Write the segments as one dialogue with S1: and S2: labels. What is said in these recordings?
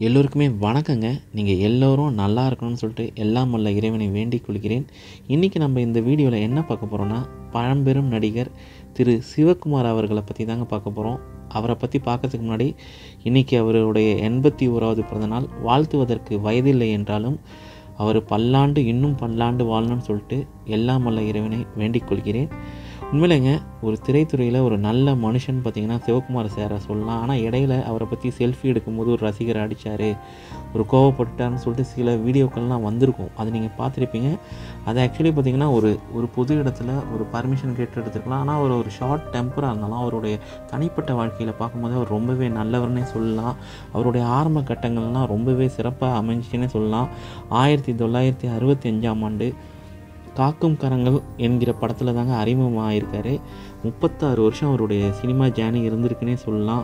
S1: எல்லோருக்குமே வணக்கங்க நீங்கள் எல்லோரும் நல்லா இருக்கணும்னு சொல்லிட்டு எல்லாம் வல்ல இறைவனை வேண்டிக் கொள்கிறேன் இன்றைக்கி நம்ம இந்த வீடியோவில் என்ன பார்க்க போகிறோன்னா பழம்பெரும் நடிகர் திரு சிவகுமார் அவர்களை பற்றி தாங்க பார்க்க போகிறோம் அவரை பற்றி பார்க்கறதுக்கு முன்னாடி இன்றைக்கி அவருடைய எண்பத்தி ஓராவது பிறந்தநாள் வாழ்த்துவதற்கு வயதில்லை என்றாலும் அவர் பல்லாண்டு இன்னும் பல்லாண்டு வாழணும்னு சொல்லிட்டு எல்லாம் வல்ல இறைவனை வேண்டிக் கொள்கிறேன் உண்மையிலேங்க ஒரு திரைத்துறையில் ஒரு நல்ல மனுஷன் பார்த்தீங்கன்னா சிவகுமார் சாரை சொல்லலாம் ஆனால் இடையில அவரை பற்றி செல்ஃபி எடுக்கும்போது ஒரு ரசிகர் அடித்தார் ஒரு கோவப்பட்டார்னு சொல்லிட்டு சில வீடியோக்கள்லாம் வந்திருக்கும் அது நீங்கள் பார்த்துருப்பீங்க அது ஆக்சுவலி பார்த்தீங்கன்னா ஒரு ஒரு பொது இடத்துல ஒரு பர்மிஷன் கேட்டு எடுத்துருக்கலாம் ஆனால் அவர் ஒரு ஷார்ட் டெம்பராக இருந்தாலும் அவருடைய தனிப்பட்ட வாழ்க்கையில் பார்க்கும்போது அவர் ரொம்பவே நல்லவர்னே சொல்லலாம் அவருடைய ஆரம்ப கட்டங்கள்லாம் ரொம்பவே சிறப்பாக அமைஞ்சிச்சுன்னே சொல்லலாம் ஆயிரத்தி தொள்ளாயிரத்தி அறுபத்தி அஞ்சாம் ஆண்டு காக்கும் கரங்கள் என்கிற படத்தில் தாங்க அறிமுகமாகிருக்காரு முப்பத்தாறு வருஷம் அவருடைய சினிமா ஜேர்னி இருந்திருக்குன்னே சொல்லலாம்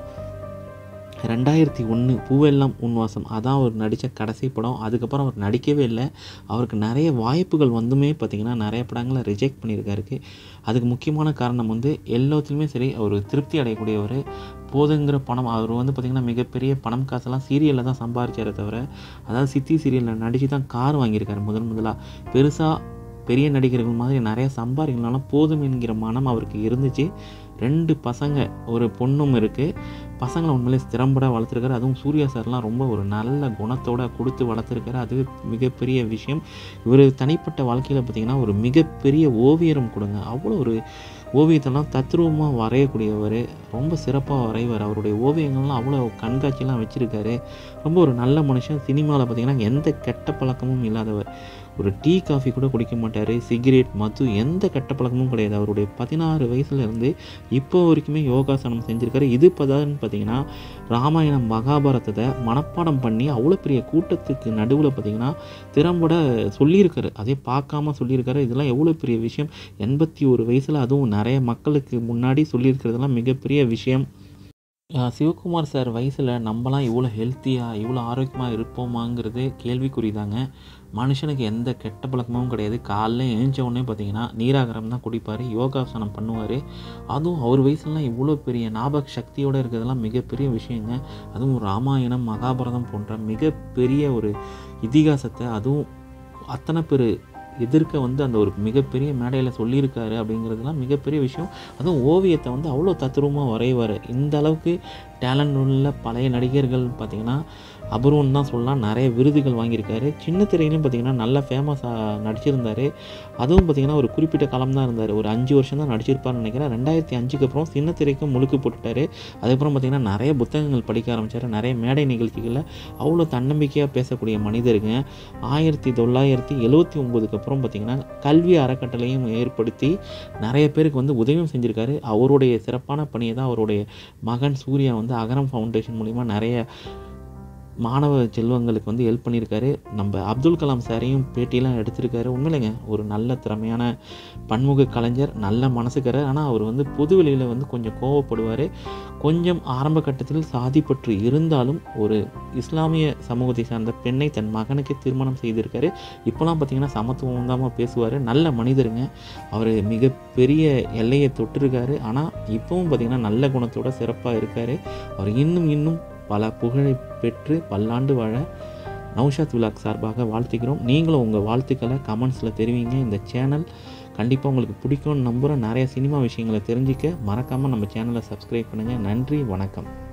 S1: ரெண்டாயிரத்தி ஒன்று பூவெல்லாம் உன்வாசம் அதான் அவர் நடித்த கடைசி படம் அதுக்கப்புறம் அவர் நடிக்கவே இல்லை அவருக்கு நிறைய வாய்ப்புகள் வந்துமே பார்த்திங்கன்னா நிறைய படங்களை ரிஜெக்ட் பண்ணியிருக்காருக்கு அதுக்கு முக்கியமான காரணம் வந்து எல்லாத்துலேயுமே சரி அவர் திருப்தி அடையக்கூடியவர் போதுங்கிற பணம் அவர் வந்து பார்த்திங்கன்னா மிகப்பெரிய பணம் காசெல்லாம் சீரியலில் தான் சம்பாதிச்சாரே தவிர அதாவது சித்தி சீரியலில் நடித்து தான் கார் வாங்கியிருக்காரு முதன் முதலாக பெருசாக பெரிய நடிகர்கள் மாதிரி நிறைய சம்பாதிக்கலனாலும் போதும் என்கிற மனம் அவருக்கு இருந்துச்சு ரெண்டு பசங்க ஒரு பொண்ணும் இருக்குது பசங்களை உண்மையிலே திறம்பட வளர்த்துருக்காரு அதுவும் சூர்யா சார்லாம் ரொம்ப ஒரு நல்ல குணத்தோட கொடுத்து வளர்த்துருக்காரு அது மிகப்பெரிய விஷயம் இவர் தனிப்பட்ட வாழ்க்கையில் பார்த்திங்கன்னா ஒரு மிகப்பெரிய ஓவியரும் கொடுங்க அவ்வளோ ஒரு ஓவியத்தெல்லாம் தத்ரூபமாக வரையக்கூடியவர் ரொம்ப சிறப்பாக வரைவார் அவருடைய ஓவியங்கள்லாம் அவ்வளோ கண்காட்சியெல்லாம் வச்சுருக்காரு ரொம்ப ஒரு நல்ல மனுஷன் சினிமாவில் பார்த்திங்கன்னா எந்த கெட்ட பழக்கமும் இல்லாதவர் ஒரு டீ காஃபி கூட குடிக்க மாட்டார் சிகரெட் மது எந்த கெட்ட பழக்கமும் கிடையாது அவருடைய பதினாறு வயசுலேருந்து இப்போ வரைக்குமே யோகாசனம் செஞ்சுருக்காரு இது பதான்னு பார்த்தீங்கன்னா ராமாயணம் மகாபாரதத்தை மனப்பாடம் பண்ணி அவ்வளோ பெரிய கூட்டத்துக்கு நடுவில் பார்த்திங்கன்னா திறம்பட சொல்லியிருக்காரு அதே பார்க்காம சொல்லியிருக்காரு இதெல்லாம் எவ்வளோ பெரிய விஷயம் எண்பத்தி ஒரு வயசில் அதுவும் நிறைய மக்களுக்கு முன்னாடி சொல்லியிருக்கிறதெல்லாம் மிகப்பெரிய விஷயம் சிவகுமார் சார் வயசில் நம்மலாம் இவ்வளோ ஹெல்த்தியாக இவ்வளோ ஆரோக்கியமாக இருப்போமாங்கிறது கேள்விக்குறிதாங்க மனுஷனுக்கு எந்த கெட்ட பழக்கமும் கிடையாது காலைல எழுந்த உடனே பார்த்தீங்கன்னா நீராகரம் தான் குடிப்பார் யோகாசனம் பண்ணுவார் அதுவும் அவர் வயசுலலாம் இவ்வளோ பெரிய ஞாபக சக்தியோடு இருக்கிறதெல்லாம் மிகப்பெரிய விஷயங்க அதுவும் ராமாயணம் மகாபாரதம் போன்ற மிகப்பெரிய ஒரு இதிகாசத்தை அதுவும் அத்தனை பேர் எதிர்க்க வந்து அந்த ஒரு மிகப்பெரிய மேடையில் சொல்லியிருக்காரு அப்படிங்கிறதுலாம் மிகப்பெரிய விஷயம் அதுவும் ஓவியத்தை வந்து அவ்வளோ தத்ரூபமாக வரைவார் இந்த அளவுக்கு டேலண்ட் உள்ள பழைய நடிகர்கள் பார்த்திங்கன்னா அபூர்வம் தான் சொல்லலாம் நிறைய விருதுகள் வாங்கியிருக்காரு சின்ன திரையிலையும் பார்த்திங்கன்னா நல்ல ஃபேமஸாக நடிச்சிருந்தார் அதுவும் பார்த்திங்கன்னா ஒரு குறிப்பிட்ட காலம் தான் இருந்தார் ஒரு அஞ்சு வருஷம் தான் நடிச்சிருப்பார்னு நினைக்கிறேன் ரெண்டாயிரத்தி அஞ்சுக்கு அப்புறம் சின்ன திரைக்கும் முழுக்கு போட்டுட்டார் அதுக்கப்புறம் பார்த்திங்கன்னா நிறைய புத்தகங்கள் படிக்க ஆரம்பித்தார் நிறைய மேடை நிகழ்ச்சிகளில் அவ்வளோ தன்னம்பிக்கையாக பேசக்கூடிய மனிதருங்க ஆயிரத்தி தொள்ளாயிரத்தி எழுவத்தி ஒம்போதுக்கு அப்புறம் பார்த்திங்கன்னா கல்வி அறக்கட்டளையும் ஏற்படுத்தி நிறைய பேருக்கு வந்து உதவியும் செஞ்சுருக்காரு அவருடைய சிறப்பான பணியை தான் அவருடைய மகன் சூர்யா வந்து அகரம் ஃபவுண்டேஷன் மூலிமா நிறைய மாணவ செல்வங்களுக்கு வந்து ஹெல்ப் பண்ணியிருக்காரு நம்ம அப்துல் கலாம் சாரையும் பேட்டியெல்லாம் எடுத்திருக்காரு உண்மையிலேங்க ஒரு நல்ல திறமையான பன்முக கலைஞர் நல்ல மனசுக்காரர் ஆனால் அவர் வந்து பொது வெளியில் வந்து கொஞ்சம் கோவப்படுவார் கொஞ்சம் ஆரம்ப கட்டத்தில் சாதி பற்று இருந்தாலும் ஒரு இஸ்லாமிய சமூகத்தை சார்ந்த பெண்ணை தன் மகனுக்கு திருமணம் செய்திருக்காரு இப்போலாம் பார்த்திங்கன்னா சமத்துவம் தான் பேசுவார் நல்ல மனிதருங்க அவர் மிகப்பெரிய எல்லையை தொட்டிருக்காரு ஆனால் இப்போவும் பார்த்திங்கன்னா நல்ல குணத்தோட சிறப்பாக இருக்கார் அவர் இன்னும் இன்னும் பல புகழை பெற்று பல்லாண்டு வாழ நௌஷாத் விலாக் சார்பாக வாழ்த்துக்கிறோம் நீங்களும் உங்கள் வாழ்த்துக்களை கமெண்ட்ஸில் தெரிவிங்க இந்த சேனல் கண்டிப்பாக உங்களுக்கு பிடிக்கும்னு நம்புகிறோம் நிறைய சினிமா விஷயங்களை தெரிஞ்சிக்க மறக்காமல் நம்ம சேனலை சப்ஸ்கிரைப் பண்ணுங்கள் நன்றி வணக்கம்